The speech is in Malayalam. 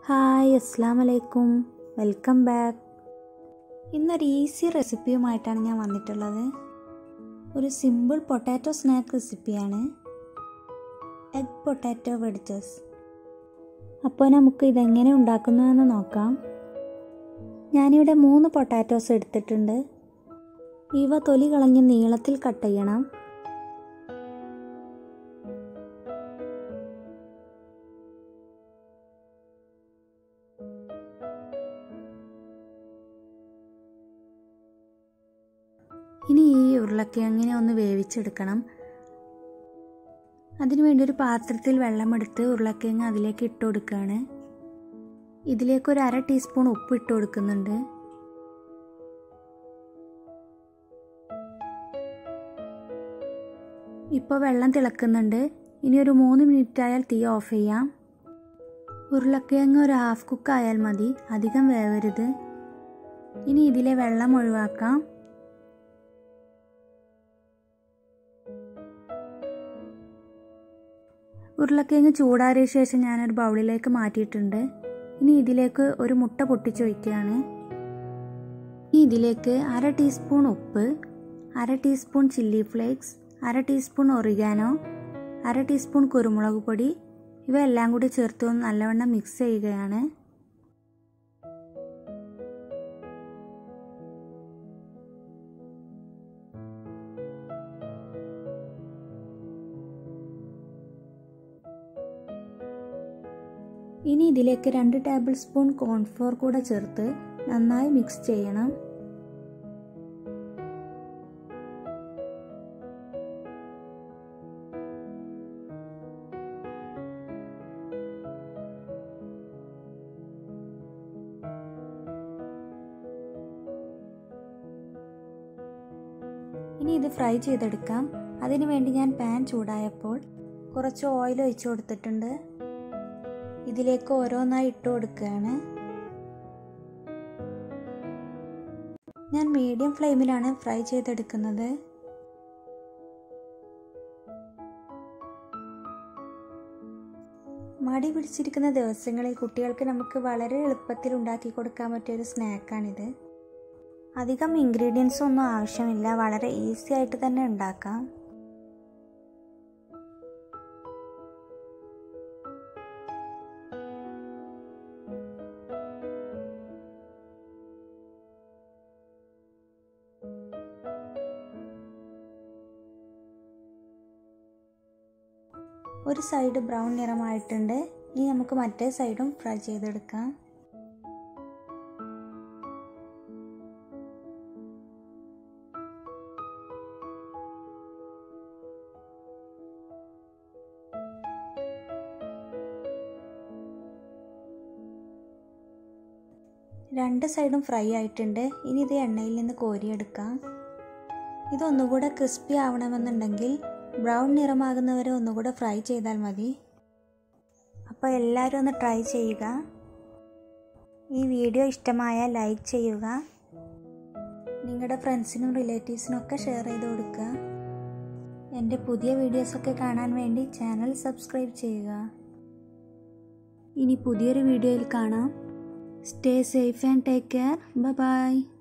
ഹായ് അസ്സാം വലൈക്കും വെൽക്കം ബാക്ക് ഇന്നൊരു ഈസി റെസിപ്പിയുമായിട്ടാണ് ഞാൻ വന്നിട്ടുള്ളത് ഒരു സിമ്പിൾ പൊട്ടാറ്റോ സ്നാക്ക് റെസിപ്പിയാണ് എഗ് പൊട്ടാറ്റോ വെഡിച്ചസ് അപ്പോൾ നമുക്ക് ഇതെങ്ങനെ ഉണ്ടാക്കുന്നതെന്ന് നോക്കാം ഞാനിവിടെ മൂന്ന് പൊട്ടാറ്റോസ് എടുത്തിട്ടുണ്ട് ഇവ തൊലി കളഞ്ഞ് നീളത്തിൽ കട്ട് ചെയ്യണം ഇനി ഈ ഉരുളക്കിഴങ്ങിനെ ഒന്ന് വേവിച്ചെടുക്കണം അതിനുവേണ്ടി ഒരു പാത്രത്തിൽ വെള്ളമെടുത്ത് ഉരുളക്കിഴങ്ങ് അതിലേക്ക് ഇട്ട് കൊടുക്കുകയാണ് ഇതിലേക്ക് ഒരു അര ടീസ്പൂൺ ഉപ്പ് ഇട്ട് കൊടുക്കുന്നുണ്ട് ഇപ്പോൾ വെള്ളം തിളക്കുന്നുണ്ട് ഇനി ഒരു മൂന്ന് മിനിറ്റ് ആയാൽ തീ ഓഫ് ചെയ്യാം ഉരുളക്കിഴങ്ങ് ഒരു ഹാഫ് കുക്ക് ആയാൽ മതി അധികം വേവരുത് ഇനി ഇതിലെ വെള്ളം ഒഴിവാക്കാം ഉരുളക്കിഴങ്ങ് ചൂടാറിയ ശേഷം ഞാനൊരു ബൗളിലേക്ക് മാറ്റിയിട്ടുണ്ട് ഇനി ഇതിലേക്ക് ഒരു മുട്ട പൊട്ടിച്ചൊഴിക്കുകയാണ് ഇനി ഇതിലേക്ക് അര ടീസ്പൂൺ ഉപ്പ് അര ടീസ്പൂൺ ചില്ലി ഫ്ലേക്സ് അര ടീസ്പൂൺ ഒറിഗാനോ അര ടീസ്പൂൺ കുരുമുളക് പൊടി ഇവയെല്ലാം കൂടി ചേർത്ത് ഒന്ന് നല്ലവണ്ണം മിക്സ് ചെയ്യുകയാണ് ഇനി ഇതിലേക്ക് രണ്ട് ടേബിൾ സ്പൂൺ കോൺഫ്ലോർ കൂടെ ചേർത്ത് നന്നായി മിക്സ് ചെയ്യണം ഇനി ഇത് ഫ്രൈ ചെയ്തെടുക്കാം അതിനു വേണ്ടി ഞാൻ പാൻ ചൂടായപ്പോൾ കുറച്ച് ഓയിൽ ഒഴിച്ചു കൊടുത്തിട്ടുണ്ട് ഇതിലേക്ക് ഓരോന്നായി ഇട്ട് കൊടുക്കുകയാണ് ഞാൻ മീഡിയം ഫ്ലെയിമിലാണ് ഫ്രൈ ചെയ്തെടുക്കുന്നത് മടി പിടിച്ചിരിക്കുന്ന ദിവസങ്ങളിൽ കുട്ടികൾക്ക് നമുക്ക് വളരെ എളുപ്പത്തിൽ ഉണ്ടാക്കി കൊടുക്കാൻ പറ്റിയ ഒരു സ്നാക്കാണിത് അധികം ഇൻഗ്രീഡിയൻസ് ഒന്നും ആവശ്യമില്ല വളരെ ഈസി ആയിട്ട് തന്നെ ഉണ്ടാക്കാം ഒരു സൈഡ് ബ്രൗൺ നിറമായിട്ടുണ്ട് ഇനി നമുക്ക് മറ്റേ സൈഡും ഫ്രൈ ചെയ്തെടുക്കാം രണ്ട് സൈഡും ഫ്രൈ ആയിട്ടുണ്ട് ഇനി ഇത് എണ്ണയിൽ നിന്ന് കോരിയെടുക്കാം ഇതൊന്നുകൂടെ ക്രിസ്പി ആവണമെന്നുണ്ടെങ്കിൽ ബ്രൗൺ നിറമാകുന്നവരെ ഒന്നുകൂടെ ഫ്രൈ ചെയ്താൽ മതി അപ്പോൾ എല്ലാവരും ഒന്ന് ട്രൈ ചെയ്യുക ഈ വീഡിയോ ഇഷ്ടമായാൽ ലൈക്ക് ചെയ്യുക നിങ്ങളുടെ ഫ്രണ്ട്സിനും റിലേറ്റീവ്സിനും ഒക്കെ ഷെയർ ചെയ്ത് കൊടുക്കുക എൻ്റെ പുതിയ വീഡിയോസൊക്കെ കാണാൻ വേണ്ടി ചാനൽ സബ്സ്ക്രൈബ് ചെയ്യുക ഇനി പുതിയൊരു വീഡിയോയിൽ കാണാം stay safe and take care by